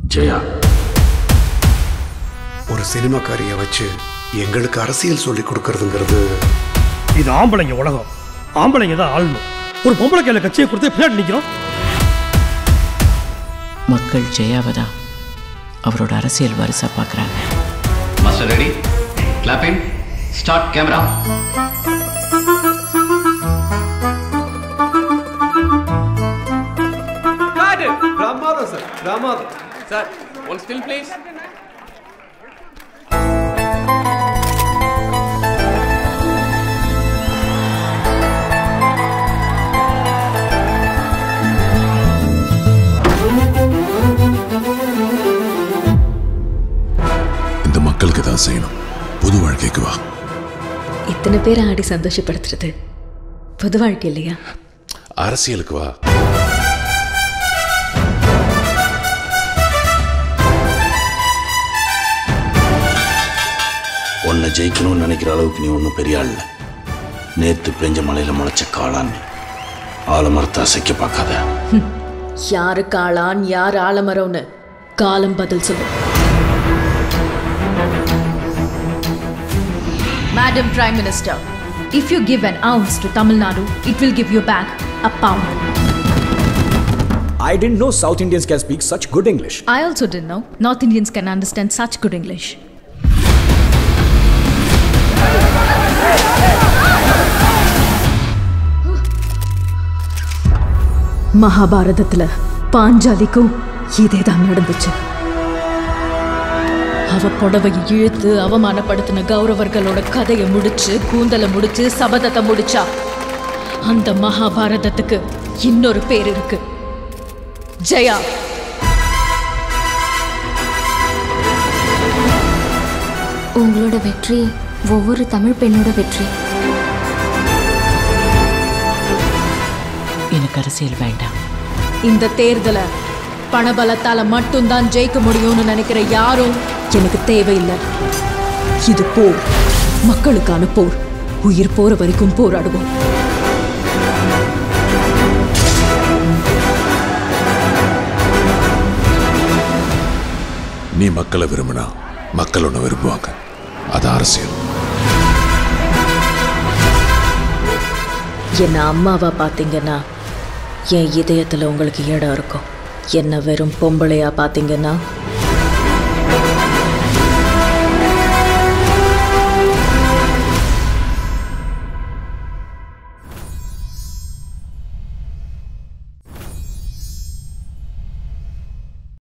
ஜெயா ஒரு சினிமாக்காரியை வச்சு எங்களுக்கு அரசியல் சொல்லி கொடுக்கறதுங்கிறது இது ஆம்பளைங்க உலகம் ஆம்பளைங்க தான் ஆளணும் ஒரு பொம்பளை கையில கட்சியை கொடுத்து பின்னாடி நிக்கிறோம் மக்கள் ஜெயாவை தான் அவரோட அரசியல் வாரிசா பார்க்குறாங்க master ready clapping start camera பிரமாதம் சார் பிரமாதம் சார் ஒன் ஸ்டில் ப்ளீஸ் இந்த மக்களுக்கு தான் செய்யணும் புது வாழ்க்கைக்கு வா இத்தனை பேர் ஆடி சந்தோஷப்படுத்துறது பொது வாழ்க்கை இல்லையா அரசியலுக்கு வா உன்னை ஜெயிக்கணும்னு நினைக்கிற அளவுக்கு நீ ஒன்றும் பெரிய ஆள் இல்லை நேத்து பெஞ்ச மலையில முளைச்ச காளான் ஆலமரத்தை அசைக்க பார்க்காத யாரு காளான் யார் ஆலமரம்னு காலம் பதில் சொல்லும் Madam Prime Minister, if you give an ounce to Tamil Nadu, it will give you back a pound. I didn't know South Indians can speak such good English. I also didn't know North Indians can understand such good English. மகாபாரதத்துல பாஞ்சாலிக்கும் இதே தான் நடந்துச்சு அவ புடவையை இழுத்து அவமானப்படுத்தின கௌரவர்களோட கதையை முடிச்சு கூந்தலை முடிச்சு சபதத்தை முடிச்சா அந்த மகாபாரதத்துக்கு இன்னொரு பேர் இருக்கு ஜெயா உங்களோட வெற்றி ஒவ்வொரு தமிழ் பெண்ணோட வெற்றி எனக்கு அரசியல் வேண்டாம் இந்த தேர்தலை பணபலத்தால மட்டும்தான் ஜெயிக்க முடியும்னு நினைக்கிற யாரும் எனக்கு தேவையில்லை இது போர் மக்களுக்கான போர் உயிர் போற வரைக்கும் போராடுவோம் நீ மக்களை விரும்பினா மக்கள் உன்னை விரும்புவாங்க அது அரசியல் என்ன அம்மாவா பார்த்தீங்கன்னா என் இதயத்துல உங்களுக்கு இடம் இருக்கும் என்ன வெறும் பொம்பளையா பார்த்தீங்கன்னா